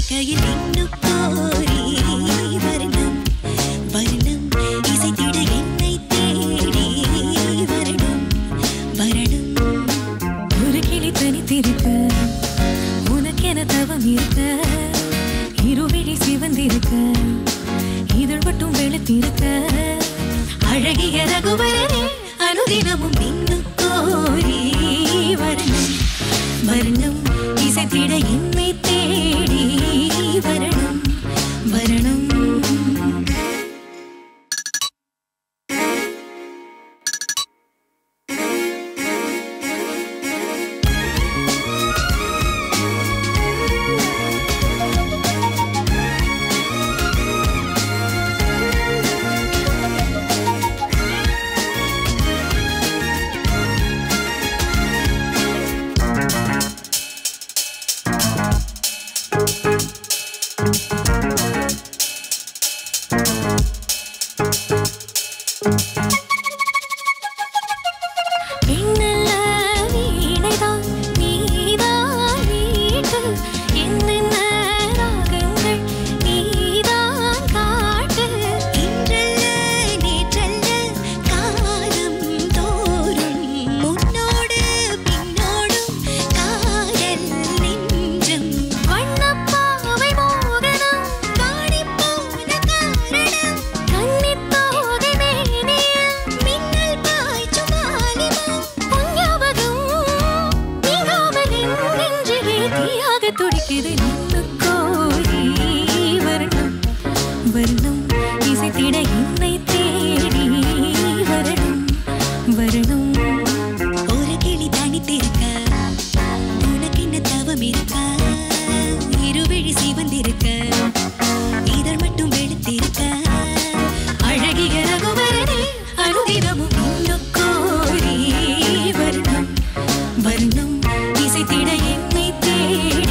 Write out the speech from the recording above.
இருக்கையில் இன்னும் கோரி வரணும் வரணும் இசைத்திட என்னை தேடி வரணும் வரணும் ஒரு கிளி தனித்திருக்க உனக்கென தவம் இருக்க இருவிழி சிவந்திருக்க இதழ் மட்டும் வெளுத்திருக்க அழகிய ரகுவரனே அனுதினமும் இன்னும் கோரி வரணும் வரணும் இசைத்திட என்னை தேடி வரணும் வரணும் பெண்ணல்ல வீணைதான் நீதான் மீட்டு என்னென்ன ராகங்கள் நீதான் காட்டு இன்றல்ல நேற்றல்ல காலம் தோறும் முன்னோடு பின்னோடும் காதல் நெஞ்சம் வண்ணப்பாவை மோகனம் காணிப்போன காரணம் கன்னித்தோகை மேனியில் மின்னல் பாய்ச்சும் வாலிபம் பொன்ஞாபகம் நீங்காமல் என் நெஞ்சிலே தீயாக துடிக்குது நின்று கோரி வரணும் வரணும் இசைத்திட என்னை தேடி வரணும் வரணும் ஒரு கிளி தனித்திருக்க உனக்கு என்ன தவம் இருக்க இருவிழி சிவந்திருக்க இதழ் மட்டும் வெளுத்திருக்க அழகிய ரகுவரனே அனுதினமும் இன்னும் கோரி வரணும் வரணும் இசைத்திட என்னை தேடி